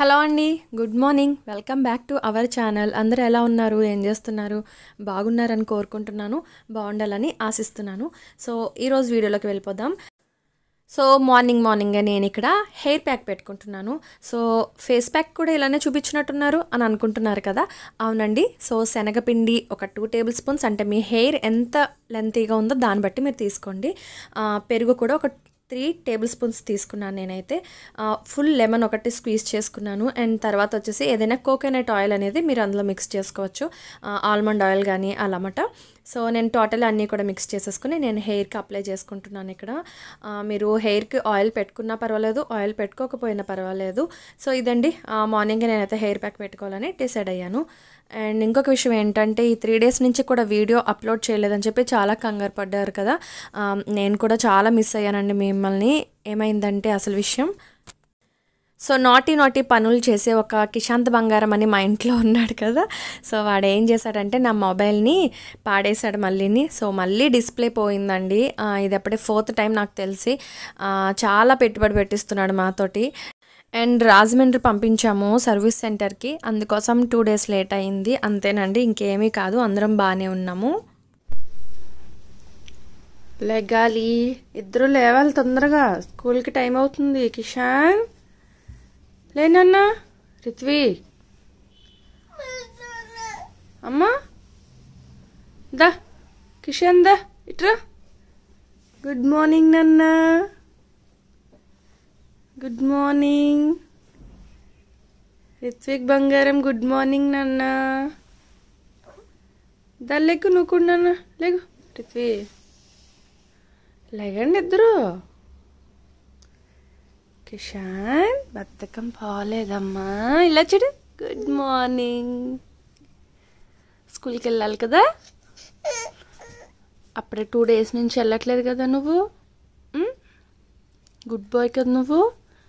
Hello అండి good morning welcome back to our channel అందరూ ఎలా ఉన్నారు ఏం చేస్తున్నారు బాగున్నారని కోరుకుంటున్నాను బాగుండాలని ఆశిస్తున్నాను సో ఈరోజు వీడియోలోకి వెళ్ళిపోదాం సో మార్నింగ్ మార్నింగే నేను ఇక్కడ హెయిర్ ప్యాక్ పెట్టుకుంటున్నాను సో ఫేస్ ప్యాక్ కూడా ఇలానే చూపించినట్టున్నారు అని అనుకుంటున్నారు కదా అవునండి సో శనగపిండి ఒక టూ టేబుల్ స్పూన్స్ అంటే మీ హెయిర్ ఎంత లెంతీగా ఉందో దాన్ని బట్టి మీరు తీసుకోండి ఆ, పెరుగు కూడా ఒక త్రీ టేబుల్ స్పూన్స్ తీసుకున్నాను నేనైతే ఫుల్ లెమన్ ఒకటి స్క్వీజ్ చేసుకున్నాను అండ్ తర్వాత వచ్చేసి ఏదైనా కోకోనట్ ఆయిల్ అనేది మీరు అందులో మిక్స్ చేసుకోవచ్చు ఆల్మండ్ ఆయిల్ కానీ అలామట సో నేను టోటల్ అన్నీ కూడా మిక్స్ చేసేసుకుని నేను హెయిర్కి అప్లై చేసుకుంటున్నాను ఇక్కడ ఆ, మీరు హెయిర్కి ఆయిల్ పెట్టుకున్నా పర్వాలేదు ఆయిల్ పెట్టుకోకపోయినా పర్వాలేదు సో ఇదండి మార్నింగ్ నేనైతే హెయిర్ ప్యాక్ పెట్టుకోవాలని డిసైడ్ అయ్యాను అండ్ ఇంకొక విషయం ఏంటంటే ఈ త్రీ డేస్ నుంచి కూడా వీడియో అప్లోడ్ చేయలేదని చెప్పి చాలా కంగారు పడ్డారు కదా ఆ, నేను కూడా చాలా మిస్ అయ్యానండి మిమ్మల్ని ఏమైందంటే అసలు విషయం సో నాటి నాటి పనులు చేసే ఒక కిశాంత్ బంగారం అని మా ఇంట్లో ఉన్నాడు కదా సో వాడు ఏం చేశాడంటే నా మొబైల్ని పాడేశాడు మళ్ళీని సో మళ్ళీ డిస్ప్లే పోయిందండి ఆ, ఇది అప్పుడే ఫోర్త్ టైం నాకు తెలిసి ఆ, చాలా పెట్టుబడి పెట్టిస్తున్నాడు మాతోటి అండ్ రాజమండ్రి పంపించాము సర్వీస్ సెంటర్కి అందుకోసం టూ డేస్ లేట్ అయింది అంతేనండి ఇంకేమీ కాదు అందరం బాగానే ఉన్నాము లెగాలి ఇద్దరు లేవాలి తొందరగా స్కూల్కి టైం అవుతుంది కిషాన్ లేనన్నా రిత్వి అమ్మా దా కిషాన్ దా ఇట్రా గుడ్ మార్నింగ్ నాన్న గుడ్ మార్నింగ్ రిత్విక్ బంగారం గుడ్ మార్నింగ్ నాన్న దా లెగ్గు నువ్వు కూడా నాన్న లేగు రిత్వి లేగండి ఇద్దరు కిషాన్ బద్ధకం పోలేదమ్మా ఇలా చూడు గుడ్ మార్నింగ్ స్కూల్కి వెళ్ళాలి కదా అప్పుడే టూ డేస్ నుంచి వెళ్ళట్లేదు కదా నువ్వు గుడ్ బాయ్ కదా నువ్వు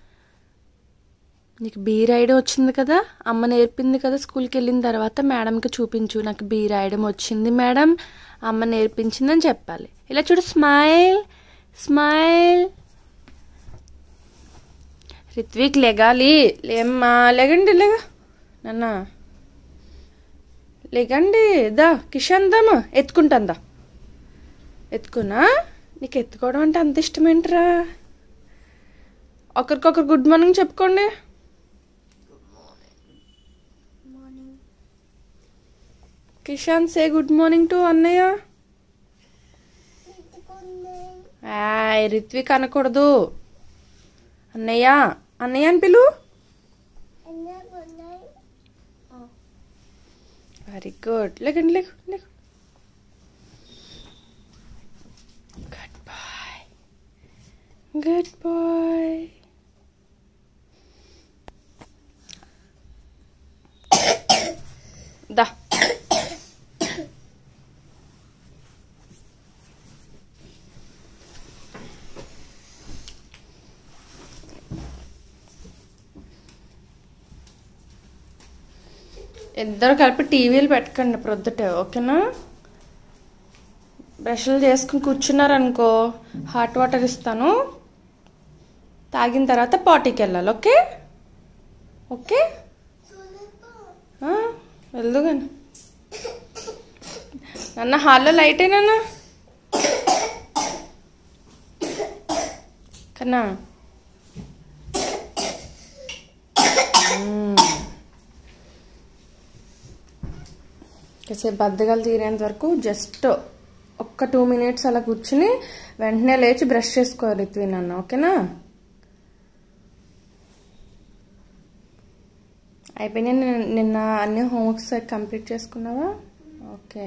నీకు బీ రాయడం వచ్చింది కదా అమ్మ నేర్పింది కదా స్కూల్కి వెళ్ళిన తర్వాత మేడంకి చూపించు నాకు బీ రాయడం వచ్చింది మేడం అమ్మ నేర్పించిందని చెప్పాలి ఇలా చూడు స్మైల్ స్మైల్ రిత్విక్ లెగాలి లేమ్మా లెగండి లేగా నాన్న లేగండి దా కిషాన్ దామా ఎత్తుకుంటాందా ఎత్తుకున్నా నీకు ఎత్తుకోవడం అంటే అంత ఇష్టమేంట్రా ఒకరికొకరు గుడ్ మార్నింగ్ చెప్పుకోండి Kishan say good morning to అన్నయ్య ఆయ్ రిత్విక్ అనకూడదు అన్నయ్య అన్నయ్య అని పిలు వెరీ గుడ్ లేకండి లేకు లేకు గుడ్ బాయ్ గుడ్ బాయ్ దా ఇద్దరు కలిపి టీవీలు పెట్టకండి ప్రొద్దుట ఓకేనా బ్రష్లు చేసుకుని కూర్చున్నారనుకో హాట్ వాటర్ ఇస్తాను తాగిన తర్వాత పార్టీకి వెళ్ళాలి ఓకే ఓకే ఆ, వెళ్దు కానీ నన్న హాల్లో లైట్ అయినా కన్నా కాసేపు బద్దగాలు తీరేంత వరకు జస్ట్ ఒక్క టూ మినిట్స్ అలా కూర్చుని వెంటనే లేచి బ్రష్ చేసుకోవాలి రిత్వి నాన్న ఓకేనా అయిపోయినా నిన్న అన్ని హోంవర్క్స్ కంప్లీట్ చేసుకున్నావా okay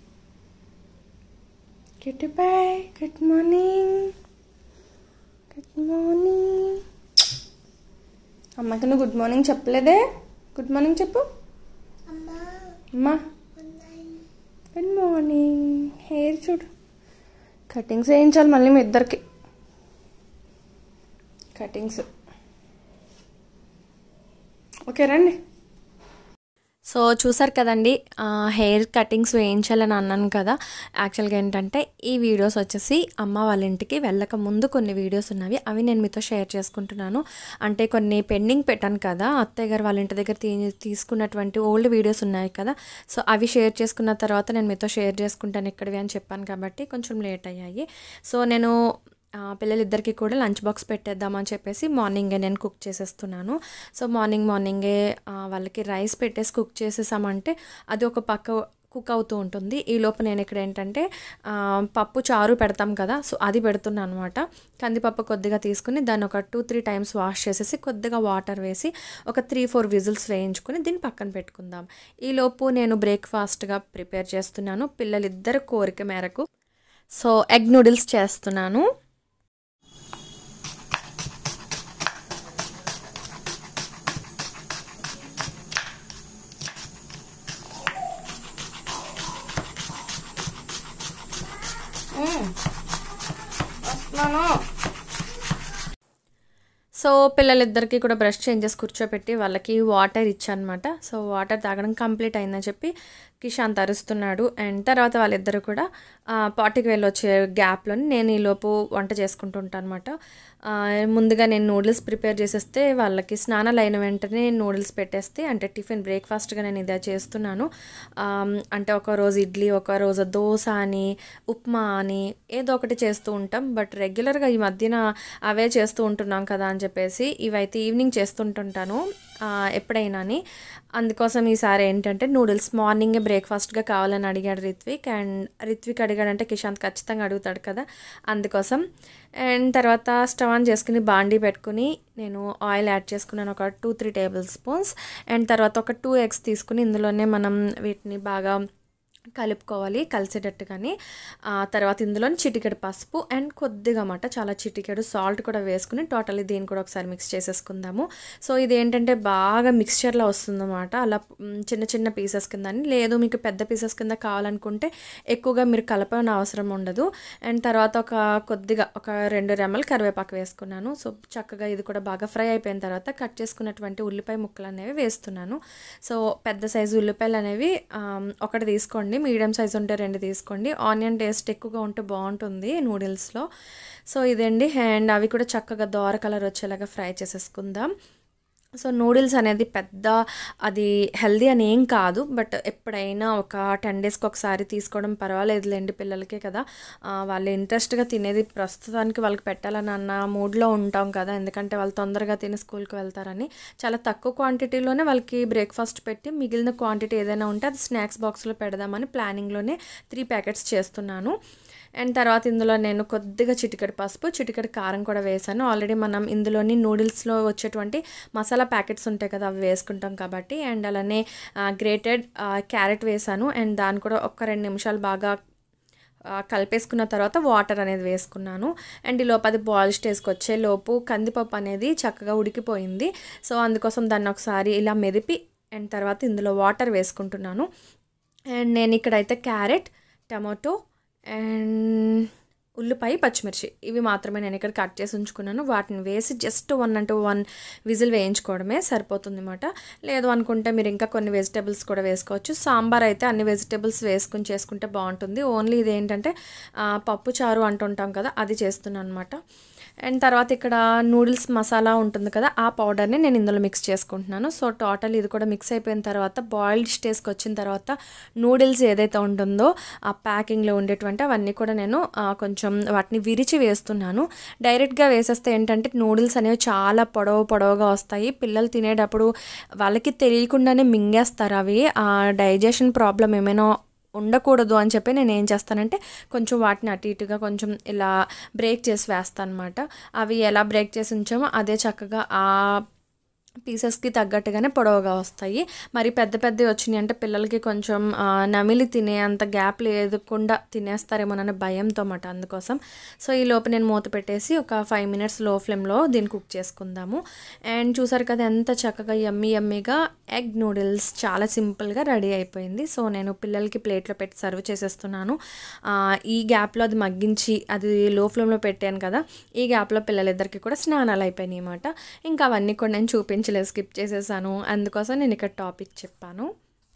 Kitty boy good morning good morning అమ్మకి నువ్వు గుడ్ మార్నింగ్ చెప్పలేదే గుడ్ మార్నింగ్ చెప్పు అమ్మా గుడ్ మార్నింగ్ హెయిర్ చూడు కటింగ్స్ వేయించాలి మళ్ళీ మీ ఇద్దరికి కటింగ్స్ ఓకే రండి సో చూసారు కదండి ఆ, హెయిర్ కటింగ్స్ వేయించాలని అన్నాను కదా యాక్చువల్గా ఏంటంటే ఈ వీడియోస్ వచ్చేసి అమ్మ వాళ్ళ ఇంటికి వెళ్ళక ముందు కొన్ని వీడియోస్ ఉన్నవి అవి నేను మీతో షేర్ చేసుకుంటున్నాను అంటే కొన్ని పెండింగ్ పెట్టాను కదా అత్తయ్య గారు వాళ్ళ ఇంటి దగ్గర తీ తీసుకున్నటువంటి ఓల్డ్ వీడియోస్ ఉన్నాయి కదా సో అవి షేర్ చేసుకున్న తర్వాత నేను మీతో షేర్ చేసుకుంటాను ఇక్కడివి అని చెప్పాను కాబట్టి కొంచెం లేట్ అయ్యాయి సో నేను ఆ, పిల్లలిద్దరికీ కూడా లంచ్ బాక్స్ పెట్టేద్దామని చెప్పేసి మార్నింగే నేను కుక్ చేసేస్తున్నాను సో మార్నింగ్ మార్నింగే ఆ, వాళ్ళకి రైస్ పెట్టేసి కుక్ చేసేసామంటే అది ఒక పక్క కుక్ అవుతూ ఉంటుంది ఈ లోపు నేను ఇక్కడ ఏంటంటే ఆ, పప్పు చారు పెడతాం కదా సో అది పెడుతున్నాను అనమాట కందిపప్పు కొద్దిగా తీసుకుని దాన్ని ఒక టూ త్రీ టైమ్స్ వాష్ చేసేసి కొద్దిగా వాటర్ వేసి ఒక త్రీ ఫోర్ విజిల్స్ వేయించుకుని దీన్ని పక్కన పెట్టుకుందాం ఈ లోపు నేను బ్రేక్ఫాస్ట్గా ప్రిపేర్ చేస్తున్నాను పిల్లలిద్దరు కోరిక మేరకు సో ఎగ్ నూడిల్స్ చేస్తున్నాను వస్తున్నాను సో పిల్లలిద్దరికి కూడా బ్రష్ చేంజ్ చేసి కూర్చోపెట్టి వాళ్ళకి వాటర్ ఇచ్చానమాట సో వాటర్ తాగడం కంప్లీట్ అయిందని చెప్పి కిషాంత్ అరుస్తున్నాడు అండ్ తర్వాత వాళ్ళిద్దరు కూడా పాటికి వెళ్ళి వచ్చే గ్యాప్లో నేను ఈలోపు వంట చేసుకుంటూ ఉంటాను అనమాట ముందుగా నేను నూడిల్స్ ప్రిపేర్ చేసేస్తే వాళ్ళకి స్నానాలు అయిన వెంటనే నూడిల్స్ పెట్టేస్తే అంటే టిఫిన్ బ్రేక్ఫాస్ట్గా నేను ఇదే చేస్తున్నాను ఆ, అంటే ఒక రోజు ఇడ్లీ ఒక రోజు దోశ అని ఉప్మా అని ఏదో ఒకటి చేస్తూ ఉంటాం బట్ రెగ్యులర్గా ఈ మధ్యన అవే చేస్తూ ఉంటున్నాం కదా అని చెప్పేసి ఇవైతే ఈవినింగ్ చేస్తుంటుంటాను ఆ, ఎప్పుడైనాని అందుకోసం ఈసారి ఏంటంటే నూడిల్స్ మార్నింగే బ్రేక్ఫాస్ట్గా కావాలని అడిగాడు రిత్విక్ అండ్ రిత్విక్ అడిగాడంటే కిషాంత్ ఖచ్చితంగా అడుగుతాడు కదా అందుకోసం అండ్ తర్వాత స్టవ్ ఆన్ చేసుకుని బాండీ పెట్టుకుని నేను ఆయిల్ యాడ్ చేసుకున్నాను ఒక two three table spoons and తర్వాత ఒక టూ ఎగ్స్ తీసుకుని ఇందులోనే మనం వీటిని బాగా కలుపుకోవాలి కలిసేటట్టుగాని ఆ తర్వాత ఇందులో చిటికెడు పసుపు అండ్ కొద్దిగా మాట చాలా చిటికెడు సాల్ట్ కూడా వేసుకుని టోటల్లీ దీన్ని కూడా ఒకసారి మిక్స్ చేసేసుకుందాము సో ఇది ఏంటంటే బాగా మిక్స్చర్లో వస్తుందన్నమాట అలా మ్, చిన్న చిన్న పీసెస్ కింద అని లేదు మీకు పెద్ద పీసెస్ కింద కావాలనుకుంటే ఎక్కువగా మీరు కలపని అవసరం ఉండదు అండ్ తర్వాత ఒక కొద్దిగా ఒక రెండు రెమ్మలు కరివేపాకు వేసుకున్నాను సో చక్కగా ఇది కూడా బాగా ఫ్రై అయిపోయిన తర్వాత కట్ చేసుకున్నటువంటి ఉల్లిపాయ ముక్కలు అనేవి వేస్తున్నాను సో పెద్ద సైజు ఉల్లిపాయలు అనేవి ఆమ్, ఒకటి తీసుకోండి మీడియం సైజు ఉంటే రెండు తీసుకోండి ఆనియన్ టేస్ట్ ఎక్కువగా ఉంటే బాగుంటుంది నూడిల్స్లో సో ఇదండి అండ్ అవి కూడా చక్కగా దోర కలర్ వచ్చేలాగా ఫ్రై చేసేసుకుందాం సో నూడిల్స్ అనేది పెద్ద అది హెల్దీ అని ఏం కాదు బట్ ఎప్పుడైనా ఒక టెన్ డేస్కి ఒకసారి తీసుకోవడం పర్వాలేదులేండి పిల్లలకే కదా ఆ, వాళ్ళు ఇంట్రెస్ట్గా తినేది ప్రస్తుతానికి వాళ్ళకి పెట్టాలని అన్న మూడ్లో ఉంటాం కదా ఎందుకంటే వాళ్ళు తొందరగా తిని స్కూల్కి వెళ్తారని చాలా తక్కువ క్వాంటిటీలోనే వాళ్ళకి బ్రేక్ఫాస్ట్ పెట్టి మిగిలిన క్వాంటిటీ ఏదైనా ఉంటే అది స్నాక్స్ బాక్స్లో పెడదామని ప్లానింగ్లోనే త్రీ ప్యాకెట్స్ చేస్తున్నాను అండ్ తర్వాత ఇందులో నేను కొద్దిగా చిటికెడు పసుపు చిటికెడు కారం కూడా వేసాను ఆల్రెడీ మనం ఇందులోని నూడిల్స్లో వచ్చేటువంటి మసాలా ప్యాకెట్స్ ఉంటాయి కదా అవి వేసుకుంటాం కాబట్టి అండ్ అలానే గ్రేటెడ్ క్యారెట్ వేసాను అండ్ దాన్ని కూడా ఒక రెండు నిమిషాలు బాగా ఆ, కలిపేసుకున్న తర్వాత వాటర్ అనేది వేసుకున్నాను అండ్ ఈ లోపు అది బాయిల్ స్టేజ్కి వచ్చే లోపు కందిపప్పు అనేది చక్కగా ఉడికిపోయింది సో అందుకోసం దాన్ని ఒకసారి ఇలా మెదిపి అండ్ తర్వాత ఇందులో వాటర్ వేసుకుంటున్నాను అండ్ నేను ఇక్కడైతే క్యారెట్ టమాటో అండ్ ఉల్లిపాయ పచ్చిమిర్చి ఇవి మాత్రమే నేను ఇక్కడ కట్ చేసి ఉంచుకున్నాను వాటిని వేసి జస్ట్ వన్ అంటే వన్ విజిల్ వేయించుకోవడమే సరిపోతుంది అనమాట లేదు అనుకుంటే మీరు ఇంకా కొన్ని వెజిటేబుల్స్ కూడా వేసుకోవచ్చు సాంబార్ అయితే అన్ని వెజిటేబుల్స్ వేసుకుని చేసుకుంటే బాగుంటుంది ఓన్లీ ఇది ఏంటంటే ఆ, పప్పు చారు అంటుంటాం కదా అది చేస్తున్నాను అనమాట అండ్ తర్వాత ఇక్కడ నూడిల్స్ మసాలా ఉంటుంది కదా ఆ పౌడర్ని నేను ఇందులో మిక్స్ చేసుకుంటున్నాను సో టోటల్ ఇది కూడా మిక్స్ అయిపోయిన తర్వాత బాయిల్డ్ స్టేజ్కి వచ్చిన తర్వాత నూడిల్స్ ఏదైతే ఉంటుందో ఆ ప్యాకింగ్లో ఉండేటువంటి అవన్నీ కూడా నేను ఆ, కొంచెం వాటిని విరిచి వేస్తున్నాను డైరెక్ట్గా వేసేస్తే ఏంటంటే నూడిల్స్ అనేవి చాలా పొడవు పొడవుగా వస్తాయి పిల్లలు తినేటప్పుడు వాళ్ళకి తెలియకుండానే మింగేస్తారు అవి ఆ డైజెషన్ ప్రాబ్లం ఏమైనా ఉండకూడదు అని చెప్పి నేను ఏం చేస్తానంటే కొంచెం వాటిని అటు ఇటుగా కొంచెం ఇలా బ్రేక్ చేసి వేస్తాను అనమాట అవి ఎలా బ్రేక్ చేసి ఉంచామో అదే చక్కగా ఆ పీసెస్కి తగ్గట్టుగానే పొడవుగా వస్తాయి మరి పెద్ద పెద్దవి వచ్చినాయి అంటే పిల్లలకి కొంచెం ఆ, నమిలి తినే అంత గ్యాప్ లేకుండా తినేస్తారేమోననే భయంతో మాట అందుకోసం సో ఈ లోపు నేను మూత పెట్టేసి ఒక ఫైవ్ మినిట్స్ లో ఫ్లేమ్లో దీన్ని కుక్ చేసుకుందాము అండ్ చూసారు కదా ఎంత చక్కగా యమ్మీ యమ్మీగా ఎగ్ నూడిల్స్ చాలా సింపుల్గా రెడీ అయిపోయింది సో నేను పిల్లలకి ప్లేట్లో పెట్టి సర్వ్ చేసేస్తున్నాను ఆ, ఈ గ్యాప్లో అది మగ్గించి అది లో ఫ్లేమ్లో పెట్టాను కదా ఈ గ్యాప్లో పిల్లలిద్దరికి కూడా స్నానాలు అయిపోయినాయి అన్నమాట ఇంకా అవన్నీ కూడా నేను చూపించలేదు స్కిప్ చేసేసాను అందుకోసం నేను ఇక్కడ టాపిక్ చెప్పాను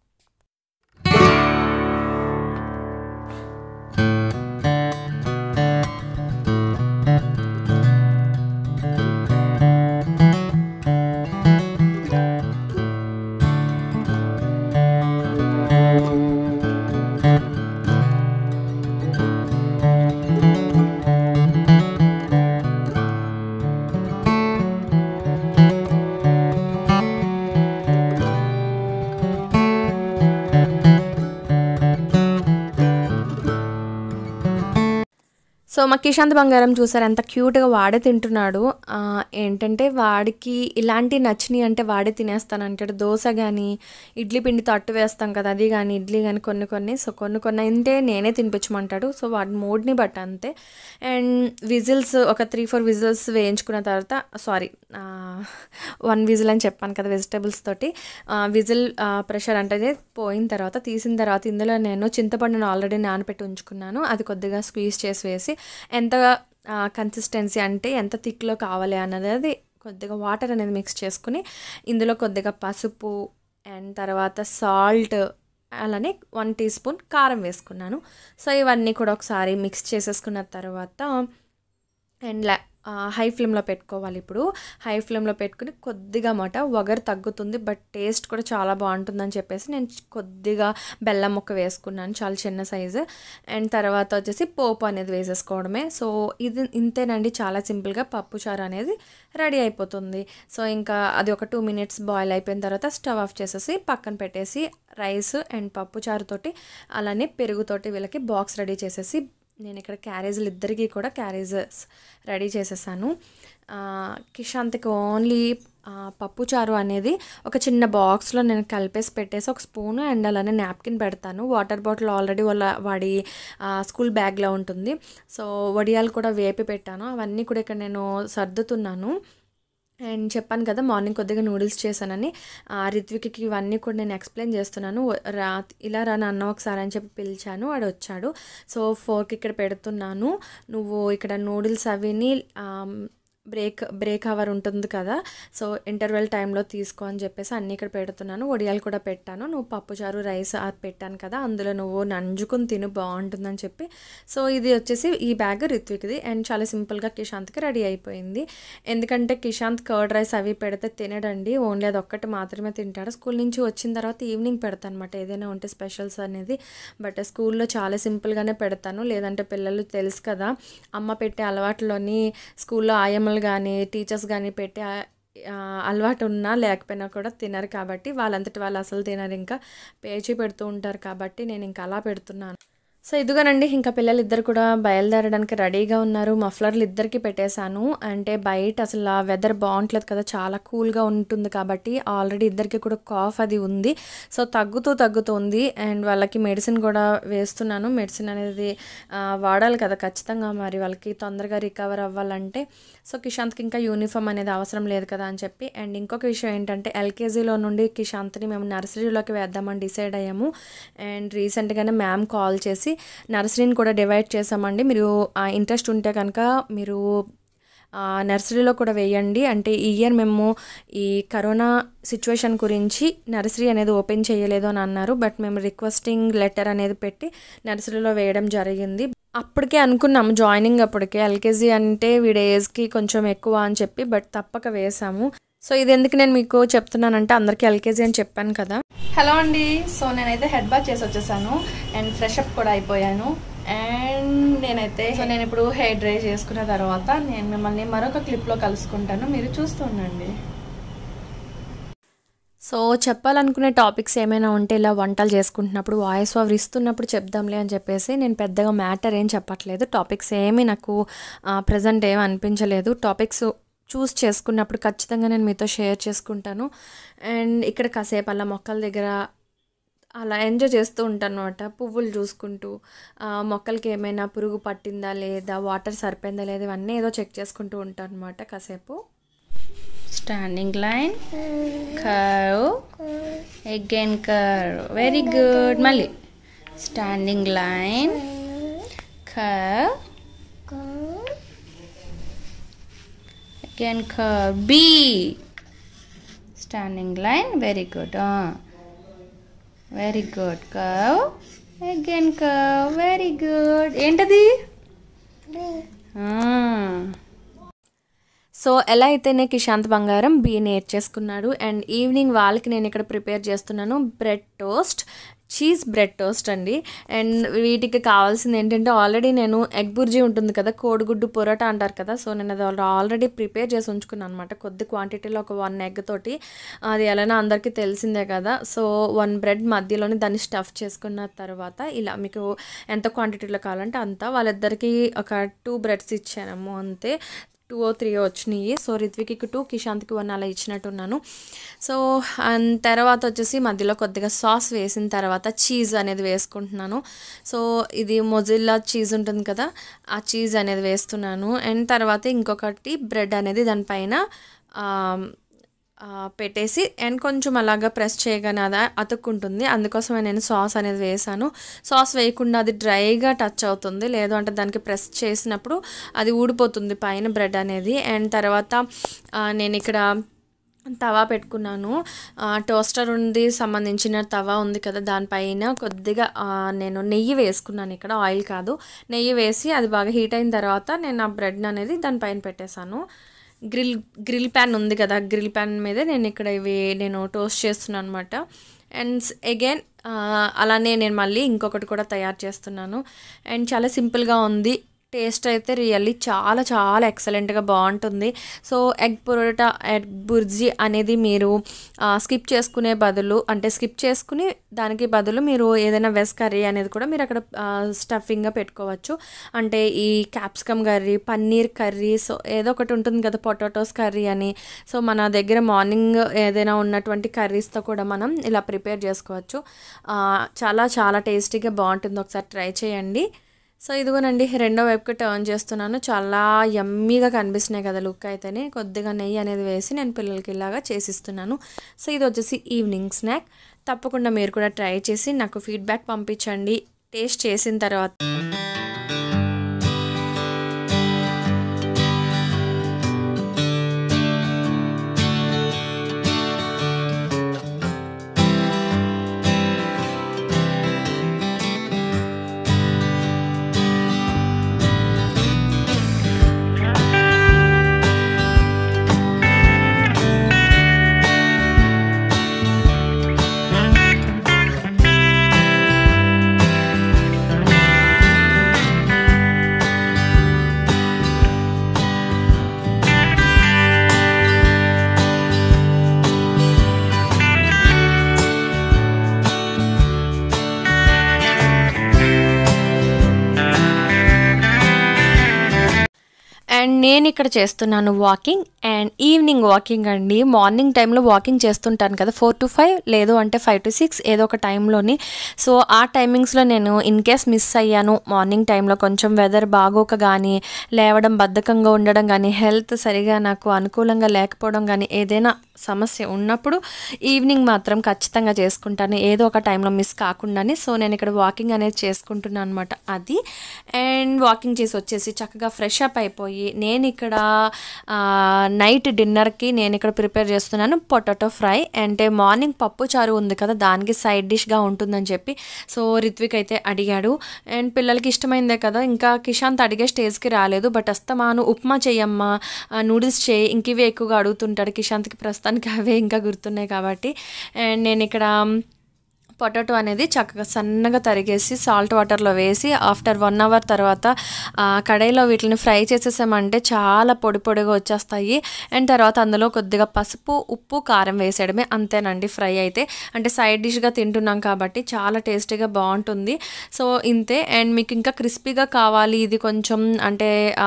సో మా కిషాంత్ బంగారం చూసారు ఎంత క్యూట్గా వాడే తింటున్నాడు ఆ, ఏంటంటే వాడికి ఇలాంటి నచ్చినాయి అంటే వాడే తినేస్తాను అంటాడు దోశ కానీ ఇడ్లీ పిండితో అట్టు వేస్తాం కదా అది కానీ ఇడ్లీ కానీ కొన్ని కొన్ని సో కొన్ని కొన్ని అంటే నేనే తినిపించమంటాడు సో వాడి మూడ్ని బట్టి అంతే అండ్ విజిల్స్ ఒక త్రీ ఫోర్ విజిల్స్ వేయించుకున్న తర్వాత సారీ వన్ విజిల్ అని చెప్పాను కదా వెజిటేబుల్స్ తోటి విజిల్ ప్రెషర్ అంటే పోయిన తర్వాత తీసిన తర్వాత ఇందులో నేను చింతపండును ఆల్రెడీ నానబెట్టి ఉంచుకున్నాను అది కొద్దిగా స్క్వీజ్ చేసి వేసి ఎంత కన్సిస్టెన్సీ అంటే ఎంత థిక్లో కావాలి అన్నది అది కొద్దిగా వాటర్ అనేది మిక్స్ చేసుకుని ఇందులో కొద్దిగా పసుపు అండ్ తర్వాత సాల్ట్ అలానే వన్ టీ స్పూన్ కారం వేసుకున్నాను సో ఇవన్నీ కూడా ఒకసారి మిక్స్ చేసేసుకున్న తర్వాత అండ్ లా హై ఫ్లేమ్లో పెట్టుకోవాలి ఇప్పుడు హై ఫ్లేమ్లో పెట్టుకుని కొద్దిగా మాట వగరు తగ్గుతుంది బట్ టేస్ట్ కూడా చాలా బాగుంటుందని చెప్పేసి నేను కొద్దిగా బెల్లం ముక్క వేసుకున్నాను చాలా చిన్న సైజు అండ్ తర్వాత వచ్చేసి పోపు అనేది వేసేసుకోవడమే సో ఇది ఇంతేనండి చాలా సింపుల్గా పప్పు చారు అనేది రెడీ అయిపోతుంది సో ఇంకా అది ఒక టూ మినిట్స్ బాయిల్ అయిపోయిన తర్వాత స్టవ్ ఆఫ్ చేసేసి పక్కన పెట్టేసి రైస్ అండ్ పప్పు చారుతోటి అలానే పెరుగుతోటి వీళ్ళకి బాక్స్ రెడీ చేసేసి నేను ఇక్కడ క్యారేజీలు ఇద్దరికి కూడా క్యారేజెస్ రెడీ చేసేసాను ఆ, కిషాంత్కి ఓన్లీ ఆ, పప్పు చారు అనేది ఒక చిన్న బాక్స్లో నేను కలిపేసి పెట్టేసి ఒక స్పూన్ అండ్ అలానే నాప్కిన్ పెడతాను వాటర్ బాటిల్ ఆల్రెడీ వాళ్ళ వాడి ఆ, స్కూల్ బ్యాగ్లో ఉంటుంది సో వడియాలు కూడా వేపి పెట్టాను అవన్నీ కూడా ఇక్కడ నేను సర్దుతున్నాను అండ్ చెప్పాను కదా మార్నింగ్ కొద్దిగా నూడిల్స్ చేశానని ఆ రిత్విక్కి ఇవన్నీ కూడా నేను ఎక్స్ప్లెయిన్ చేస్తున్నాను రా ఇలా రా నాన్న ఒకసారి అని చెప్పి పిలిచాను వాడు వచ్చాడు సో ఫోర్క్ ఇక్కడ పెడుతున్నాను నువ్వు ఇక్కడ నూడిల్స్ అవిని బ్రేక్ బ్రేక్ అవర్ ఉంటుంది కదా సో ఇంటర్వెల్ టైంలో తీసుకో అని చెప్పేసి అన్నీ ఇక్కడ పెడుతున్నాను వడియాలు కూడా పెట్టాను నువ్వు పప్పుచారు రైస్ అది పెట్టాను కదా అందులో నువ్వు నంజుకుని తిను బాగుంటుందని చెప్పి సో ఇది వచ్చేసి ఈ బ్యాగ్ రిత్విక్ది అండ్ చాలా సింపుల్గా కిషాంత్కి రెడీ అయిపోయింది ఎందుకంటే కిషాంత్ కర్డ్ రైస్ అవి పెడితే తినడండి ఓన్లీ అది ఒక్కటి మాత్రమే తింటాడు స్కూల్ నుంచి వచ్చిన తర్వాత ఈవినింగ్ పెడతాను అనమాట ఏదైనా ఉంటే స్పెషల్స్ అనేది బట్ స్కూల్లో చాలా సింపుల్గానే పెడతాను లేదంటే పిల్లలు తెలుసు కదా అమ్మ పెట్టే అలవాట్లోని స్కూల్లో ఆయమ్మలు కానీ టీచర్స్ కానీ పెట్టే ఆ, అలవాటు ఉన్నా లేకపోయినా కూడా తినరు కాబట్టి వాళ్ళంతటి వాళ్ళు అసలు తినరు ఇంకా పేచి పెడుతూ ఉంటారు కాబట్టి నేను ఇంకా అలా పెడుతున్నాను సో ఇదిగోనండి ఇంకా పిల్లలు ఇద్దరు కూడా బయలుదేరడానికి రెడీగా ఉన్నారు మఫ్లర్లు ఇద్దరికి పెట్టేశాను అంటే బయట అసలు ఆ వెదర్ బాగుంటలేదు కదా చాలా కూల్గా ఉంటుంది కాబట్టి ఆల్రెడీ ఇద్దరికి కూడా కాఫ్ అది ఉంది సో తగ్గుతూ తగ్గుతుంది అండ్ వాళ్ళకి మెడిసిన్ కూడా వేస్తున్నాను మెడిసిన్ అనేది ఆ, వాడాలి కదా ఖచ్చితంగా మరి వాళ్ళకి తొందరగా రికవర్ అవ్వాలంటే సో కిషాంత్కి ఇంకా యూనిఫామ్ అనేది అవసరం లేదు కదా అని చెప్పి అండ్ ఇంకొక విషయం ఏంటంటే ఎల్కేజీలో నుండి కిషాంత్ని మేము నర్సరీలోకి వేద్దామని డిసైడ్ అయ్యాము అండ్ రీసెంట్గానే మ్యామ్ కాల్ చేసి నర్సరీని కూడా డివైడ్ చేసామండి మీరు ఇంట్రెస్ట్ ఉంటే కనుక మీరు ఆ, నర్సరీలో కూడా వేయండి అంటే ఈ ఇయర్ మేము ఈ కరోనా సిచ్యువేషన్ గురించి నర్సరీ అనేది ఓపెన్ చేయలేదు అని అన్నారు బట్ మేము రిక్వెస్టింగ్ లెటర్ అనేది పెట్టి నర్సరీలో వేయడం జరిగింది అప్పటికే అనుకున్నాము జాయినింగ్ అప్పటికే ఎల్కేజీ అంటే వీడి ఏజ్కి కొంచెం ఎక్కువ అని చెప్పి బట్ తప్పక వేసాము సో ఇది ఎందుకు నేను మీకు చెప్తున్నానంటే అందరికీ ఎల్కేజీ అని చెప్పాను కదా హలో అండి సో నేనైతే హెడ్ బాత్ చేసి వచ్చేసాను అండ్ ఫ్రెష్ అప్ కూడా అయిపోయాను అండ్ నేనైతే సో నేను ఇప్పుడు హెయిర్ డ్రై చేసుకున్న తర్వాత నేను మిమ్మల్ని మరొక క్లిప్లో కలుసుకుంటాను మీరు చూస్తూ ఉండండి సో చెప్పాలనుకునే టాపిక్స్ ఏమైనా ఉంటే ఇలా వంటలు చేసుకుంటున్నప్పుడు వాయిస్ ఓవర్ ఇస్తున్నప్పుడు చెప్దాంలే అని చెప్పేసి నేను పెద్దగా మ్యాటర్ ఏం చెప్పట్లేదు టాపిక్స్ ఏమీ నాకు ప్రజెంట్ ఏం అనిపించలేదు టాపిక్స్ చూస్ చేసుకున్నప్పుడు ఖచ్చితంగా నేను మీతో షేర్ చేసుకుంటాను అండ్ ఇక్కడ కాసేపు అలా మొక్కల దగ్గర అలా ఎంజాయ్ చేస్తూ ఉంటాను అనమాట పువ్వులు చూసుకుంటూ ఆ, మొక్కలకి ఏమైనా పురుగు పట్టిందా లేదా వాటర్ సరిపోయిందా లేదా ఇవన్నీ ఏదో చెక్ చేసుకుంటూ ఉంటాను అనమాట కాసేపు standing line curve again curve very good మళ్ళీ standing line curve again curve B standing line very good very good curve again curve very good ఏంటది Ah. సో ఎలా అయితేనే కిశాంత్ బంగారం బీ నేర్చేసుకున్నాడు అండ్ ఈవినింగ్ వాళ్ళకి నేను ఇక్కడ ప్రిపేర్ చేస్తున్నాను bread toast cheese bread toast అండి అండ్ వీటికి కావాల్సింది ఏంటంటే ఆల్రెడీ నేను ఎగ్ బుర్జీ ఉంటుంది కదా కోడిగుడ్డు పొరోటా అంటారు కదా సో నేను అది ఆల్రెడీ ప్రిపేర్ చేసి ఉంచుకున్నాను అనమాట కొద్ది క్వాంటిటీలో ఒక వన్ ఎగ్ తోటి అది ఎలానో అందరికీ తెలిసిందే కదా సో వన్ బ్రెడ్ మధ్యలోనే దాన్ని స్టఫ్ చేసుకున్న తర్వాత ఇలా మీకు ఎంత క్వాంటిటీలో కావాలంటే అంత వాళ్ళిద్దరికి ఒక టూ బ్రెడ్స్ ఇచ్చాను అంతే టూ ఓ త్రీ వచ్చినాయి సో రిత్విక్కి టూ కిషాంత్కి వన్ అలా ఇచ్చినట్టున్నాను సో అండ్ తర్వాత వచ్చేసి మధ్యలో కొద్దిగా సాస్ వేసిన తర్వాత చీజ్ అనేది వేసుకుంటున్నాను సో ఇది మొజిల్లా చీజ్ ఉంటుంది కదా ఆ చీజ్ అనేది వేస్తున్నాను అండ్ తర్వాత ఇంకొకటి బ్రెడ్ అనేది దానిపైన పెట్టేసి అండ్ కొంచెం అలాగా ప్రెస్ చేయగానే అది అతుక్కుంటుంది అందుకోసమే నేను సాస్ అనేది వేసాను సాస్ వేయకుండా అది డ్రైగా టచ్ అవుతుంది లేదు అంటే దానికి ప్రెస్ చేసినప్పుడు అది ఊడిపోతుంది పైన బ్రెడ్ అనేది అండ్ తర్వాత నేను ఇక్కడ తవా పెట్టుకున్నాను టోస్టర్ ఉంది సంబంధించిన తవా ఉంది కదా దానిపైన కొద్దిగా నేను నెయ్యి వేసుకున్నాను ఇక్కడ ఆయిల్ కాదు నెయ్యి వేసి అది బాగా హీట్ అయిన తర్వాత నేను ఆ బ్రెడ్ అనేది దానిపైన పెట్టేశాను గ్రిల్ గ్రిల్ ప్యాన్ ఉంది కదా గ్రిల్ ప్యాన్ మీదే నేను ఇక్కడ ఇవి నేను టోస్ట్ చేస్తున్నాను అనమాట అండ్ అగైన్ అలానే నేను మళ్ళీ ఇంకొకటి కూడా తయారు చేస్తున్నాను అండ్ చాలా సింపుల్గా ఉంది టేస్ట్ అయితే రియల్లీ చాలా చాలా ఎక్సలెంట్గా బాగుంటుంది so egg parotta egg bhurji అనేది మీరు స్కిప్ చేసుకునే బదులు అంటే స్కిప్ చేసుకుని దానికి బదులు మీరు ఏదైనా వెజ్ కర్రీ అనేది కూడా మీరు అక్కడ స్టఫింగ్గా పెట్టుకోవచ్చు అంటే ఈ capsicum curry paneer curry so ఏదో ఒకటి ఉంటుంది కదా పొటాటోస్ కర్రీ అని సో మన దగ్గర మార్నింగ్ ఏదైనా ఉన్నటువంటి కర్రీస్తో కూడా మనం ఇలా ప్రిపేర్ చేసుకోవచ్చు చాలా చాలా టేస్టీగా బాగుంటుంది ఒకసారి ట్రై చేయండి సో ఇదిగోనండి రెండో వైపుకి టర్న్ చేస్తున్నాను చాలా యమ్మీగా కనిపిస్తున్నాయి కదా లుక్ అయితేనే కొద్దిగా నెయ్యి అనేది వేసి నేను పిల్లలకి ఇలాగా చేసిస్తున్నాను సో ఇది వచ్చేసి ఈవినింగ్ స్నాక్ తప్పకుండా మీరు కూడా ట్రై చేసి నాకు ఫీడ్బ్యాక్ పంపించండి టేస్ట్ చేసిన తర్వాత అండ్ నేను ఇక్కడ చేస్తున్నాను వాకింగ్ అండ్ ఈవినింగ్ వాకింగ్ అండి మార్నింగ్ టైంలో వాకింగ్ చేస్తుంటాను కదా ఫోర్ టు ఫైవ్ లేదు అంటే ఫైవ్ టు సిక్స్ ఏదో ఒక టైంలోని సో ఆ టైమింగ్స్లో నేను ఇన్ కేస్ మిస్ అయ్యాను మార్నింగ్ టైంలో కొంచెం వెదర్ బాగోక కానీ లేవడం బద్ధకంగా ఉండడం కానీ హెల్త్ సరిగా నాకు అనుకూలంగా లేకపోవడం కానీ ఏదైనా సమస్య ఉన్నప్పుడు ఈవినింగ్ మాత్రం ఖచ్చితంగా చేసుకుంటాను ఏదో ఒక టైంలో మిస్ కాకుండానే సో నేను ఇక్కడ వాకింగ్ అనేది చేసుకుంటున్నాను అనమాట అది అండ్ వాకింగ్ చేసి వచ్చేసి చక్కగా ఫ్రెష్ అప్ అయిపోయి నేను ఇక్కడ నైట్ డిన్నర్కి నేను ఇక్కడ ప్రిపేర్ చేస్తున్నాను పొటాటో ఫ్రై అంటే మార్నింగ్ పప్పు చారు ఉంది కదా దానికి సైడ్ డిష్గా ఉంటుందని చెప్పి సో రిత్విక్ అయితే అడిగాడు అండ్ పిల్లలకి ఇష్టమైందే కదా ఇంకా కిషాంత్ అడిగే స్టేజ్కి రాలేదు బట్ అస్తమాను ఉప్మా చేయమ్మా నూడిల్స్ చేయి ఇంక ఇవే ఎక్కువగా అడుగుతుంటాడు కిషాంత్కి ప్రస్తుతానికి అవే ఇంకా గుర్తున్నాయి కాబట్టి అండ్ నేను ఇక్కడ పొటాటో అనేది చక్కగా సన్నగా తరిగేసి సాల్ట్ వాటర్లో వేసి ఆఫ్టర్ వన్ అవర్ తర్వాత కడాయిలో వీటిని ఫ్రై చేసేసామంటే చాలా పొడి పొడిగా వచ్చేస్తాయి అండ్ తర్వాత అందులో కొద్దిగా పసుపు ఉప్పు కారం వేసేయడమే అంతేనండి ఫ్రై అయితే అంటే సైడ్ డిష్గా తింటున్నాం కాబట్టి చాలా టేస్టీగా బాగుంటుంది సో ఇంతే అండ్ మీకు ఇంకా క్రిస్పీగా కావాలి ఇది కొంచెం అంటే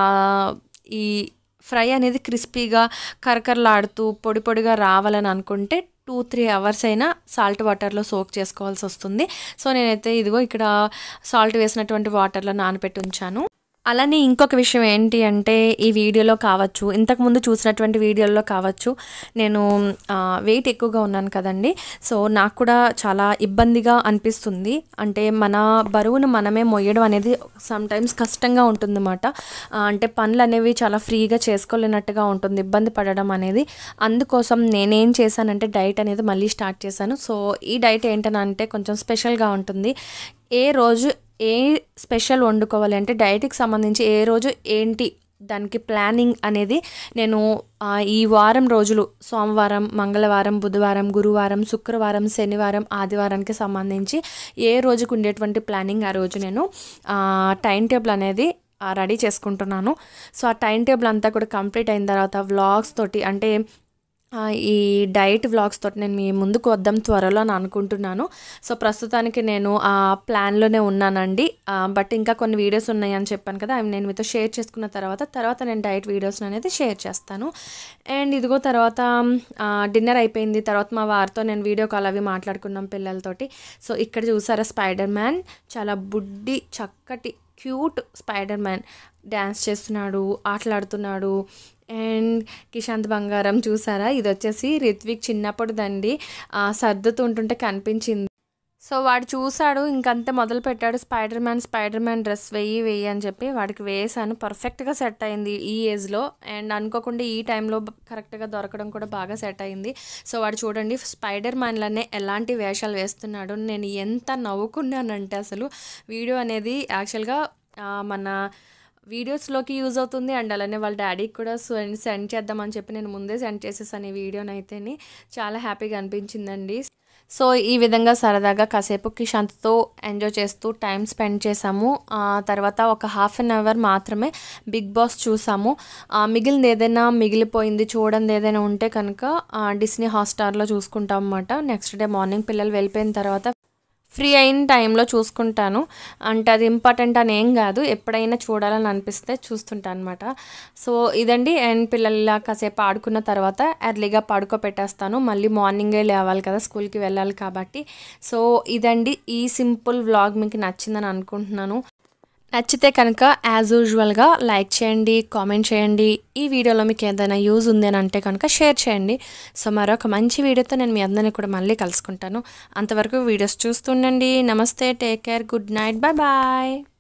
ఈ ఫ్రై అనేది క్రిస్పీగా కరకరలాడుతూ పొడి పొడిగా రావాలని అనుకుంటే టూ త్రీ అవర్స్ అయినా సాల్ట్ వాటర్లో సోక్ చేసుకోవాల్సి వస్తుంది సో నేనైతే ఇదిగో ఇక్కడ సాల్ట్ వేసినటువంటి వాటర్లో నానబెట్టి ఉంచాను అలానే ఇంకొక విషయం ఏంటి అంటే ఈ వీడియోలో కావచ్చు ఇంతకుముందు చూసినటువంటి వీడియోల్లో కావచ్చు నేను వెయిట్ ఎక్కువగా ఉన్నాను కదండి సో నాకు కూడా చాలా ఇబ్బందిగా అనిపిస్తుంది అంటే మన బరువును మనమే మొయ్యడం అనేది సమ్టైమ్స్ కష్టంగా ఉంటుందన్నమాట అంటే పనులు అనేవి చాలా ఫ్రీగా చేసుకోలేనట్టుగా ఉంటుంది ఇబ్బంది పడడం అనేది అందుకోసం నేనేం చేశానంటే డైట్ అనేది మళ్ళీ స్టార్ట్ చేశాను సో ఈ డైట్ ఏంటనంటే కొంచెం స్పెషల్గా ఉంటుంది ఏ రోజు ఏ స్పెషల్ వండుకోవాలి అంటే డైట్కి సంబంధించి ఏ రోజు ఏంటి దానికి ప్లానింగ్ అనేది నేను ఆ, ఈ వారం రోజులు సోమవారం మంగళవారం బుధవారం గురువారం శుక్రవారం శనివారం ఆదివారానికి సంబంధించి ఏ రోజుకు ఉండేటువంటి ప్లానింగ్ ఆ రోజు నేను టైం టేబుల్ అనేది రెడీ చేసుకుంటున్నాను సో ఆ టైం టేబుల్ అంతా కూడా కంప్లీట్ అయిన తర్వాత వ్లాగ్స్ తోటి అంటే ఆ, ఈ డైట్ వ్లాగ్స్ తోటి నేను మీ ముందుకు వద్దాం త్వరలో అని అనుకుంటున్నాను సో ప్రస్తుతానికి నేను ఆ ప్లాన్లోనే ఉన్నానండి ఆ, బట్ ఇంకా కొన్ని వీడియోస్ ఉన్నాయి అని చెప్పాను కదా అవి నేను మీతో షేర్ చేసుకున్న తర్వాత తర్వాత నేను డైట్ వీడియోస్ అనేది షేర్ చేస్తాను అండ్ ఇదిగో తర్వాత డిన్నర్ అయిపోయింది తర్వాత మా వారితో నేను వీడియో కాల్ అవి మాట్లాడుకున్నాం పిల్లలతోటి సో ఇక్కడ చూసారా స్పైడర్ మ్యాన్ చాలా బుడ్డి చక్కటి క్యూట్ స్పైడర్ మ్యాన్ డ్యాన్స్ చేస్తున్నాడు ఆటలాడుతున్నాడు అండ్ కిశాంత్ బంగారం చూసారా ఇది వచ్చేసి రిత్విక్ చిన్నప్పుడుదండి ఆ, సర్దుతుంటుంటే కనిపించింది సో వాడు చూశాడు ఇంకంతే మొదలు పెట్టాడు Spider Man Spider Man dress వెయ్యి వెయ్యి అని చెప్పి వాడికి వేసాను పర్ఫెక్ట్గా సెట్ అయింది ఈ ఏజ్లో అండ్ అనుకోకుండా ఈ టైంలో కరెక్ట్గా దొరకడం కూడా బాగా సెట్ అయింది సో వాడు చూడండి స్పైడర్ మ్యాన్లనే ఎలాంటి వేషాలు వేస్తున్నాడు నేను ఎంత నవ్వుకున్నానంటే అసలు వీడియో అనేది యాక్చువల్గా ఆ, మన వీడియోస్లోకి యూజ్ అవుతుంది అండ్ అలానే వాళ్ళ డాడీకి కూడా సెండ్ సెండ్ చేద్దామని చెప్పి నేను ముందే సెండ్ చేసేసాను ఈ వీడియోని అయితేని చాలా హ్యాపీగా అనిపించిందండి సో ఈ విధంగా సరదాగా కాసేపు కిషాంత్తో ఎంజాయ్ చేస్తూ టైం స్పెండ్ చేసాము ఆ తర్వాత ఒక హాఫ్ అన్ అవర్ మాత్రమే బిగ్ బాస్ చూసాము ఆ, మిగిలింది ఏదైనా మిగిలిపోయింది చూడండి ఏదైనా ఉంటే కనుక ఆ, డిస్నీ హాట్స్టార్లో చూసుకుంటాం అన్నమాట నెక్స్ట్ డే మార్నింగ్ పిల్లలు వెళ్ళిపోయిన తర్వాత ఫ్రీ అయిన టైంలో చూసుకుంటాను అంటే అది ఇంపార్టెంట్ అని ఏం కాదు ఎప్పుడైనా చూడాలని అనిపిస్తే చూస్తుంటాను అనమాట సో ఇదండి అండ్ పిల్లలు ఇలా కాసేపు ఆడుకున్న తర్వాత ఎర్లీగా పడుకోబెట్టేస్తాను మళ్ళీ మార్నింగే లేవాలి కదా స్కూల్కి వెళ్ళాలి కాబట్టి సో ఇదండి ఈ సింపుల్ వ్లాగ్ మీకు నచ్చిందని అనుకుంటున్నాను నచ్చితే కనుక యాజ్ యూజువల్గా లైక్ చేయండి కామెంట్ చేయండి ఈ వీడియోలో మీకు ఏదైనా యూజ్ ఉంది అని అంటే కనుక షేర్ చేయండి సో మరొక మంచి వీడియోతో నేను మీ అందరినీ కూడా మళ్ళీ కలుసుకుంటాను అంతవరకు వీడియోస్ చూస్తుండండి నమస్తే take care good night bye bye